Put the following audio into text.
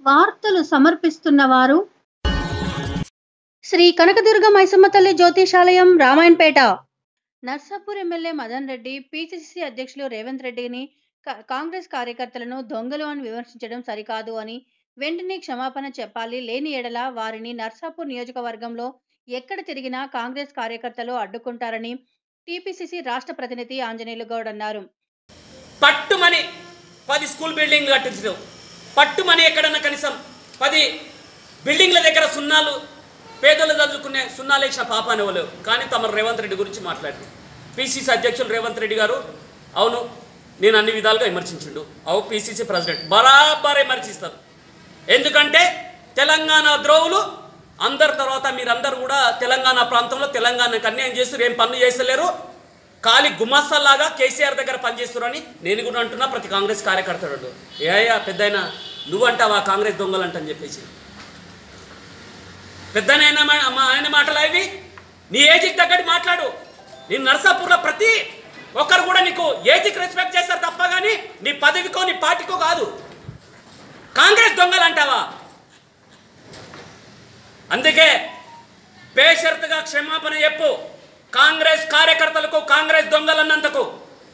వార్తలు సమర్పిస్తున్న వారు శ్రీ కనకదుర్గ మైసమ్మ తల్లి జ్యోతిషాలయం రామాయణపేట నర్సాపూర్ ఎమ్మెల్యే మదన్ రెడ్డి పిసిసి అధ్యక్షులు రేవంత్ రెడ్డిని కా- కాంగ్రెస్ కార్యకర్తలను దొంగలు అని విమర్శించడం సరికాదు అని వెంటనే క్షమాపణ చెప్పాలి లేని ఎడల వారిని నర్సాపూర్ నియోజకవర్గంలో ఎక్కడ తిరిగినా కాంగ్రెస్ కార్యకర్తలు అడ్డుకుంటారని టీపీసీసీ రాష్ట్ర ప్రతినిధి ఆంజనేయులు గౌడ్ అన్నారు పట్టుమని పది స్కూల్ బిల్డింగ్లు కట్టించడం పట్టుమని ఎక్కడన్నా కనీసం పది బిల్డింగ్ల దగ్గర సున్నాలు పేదలు చదువుకునే సున్నాలు వేసిన పాప అనేవాళ్ళు కానీ తమ రేవంత్ రెడ్డి గురించి మాట్లాడారు పిసిసి అధ్యక్షులు రేవంత్ రెడ్డి గారు అవును నేను అన్ని విధాలుగా విమర్శించిండు అవు పిసిసి ప్రెసిడెంట్ బరాబర్ విమర్శిస్తారు ఎందుకంటే తెలంగాణ ద్రోవులు అందరి తర్వాత మీరందరూ కూడా తెలంగాణ ప్రాంతంలో తెలంగాణకు అన్యాయం చేస్తారు ఏం పనులు చేస్తలేరు ఖాళీ గుమస్తల్లాగా కేసీఆర్ దగ్గర పనిచేస్తున్నారని నేను కూడా అంటున్నా ప్రతి కాంగ్రెస్ కార్యకర్తడు ఏ అయ్యా పెద్దయినా నువ్వంటావా కాంగ్రెస్ దొంగలు అంటని చెప్పేసి పెద్దనైనా మా ఆయన మాటలు అవి నీ ఏజ్కి తగ్గట్టు మాట్లాడు నేను నర్సాపూర్లో ప్రతి ఒక్కరు కూడా నీకు ఏజ్కి రెస్పెక్ట్ చేస్తారు తప్ప కానీ నీ పదవికో నీ పార్టీకో కాదు కాంగ్రెస్ దొంగలు అంటావా అందుకే బేషరతుగా క్షమాపణ చెప్పు కాంగ్రెస్ కార్యకర్తలకు కాంగ్రెస్ దొంగలన్నందుకు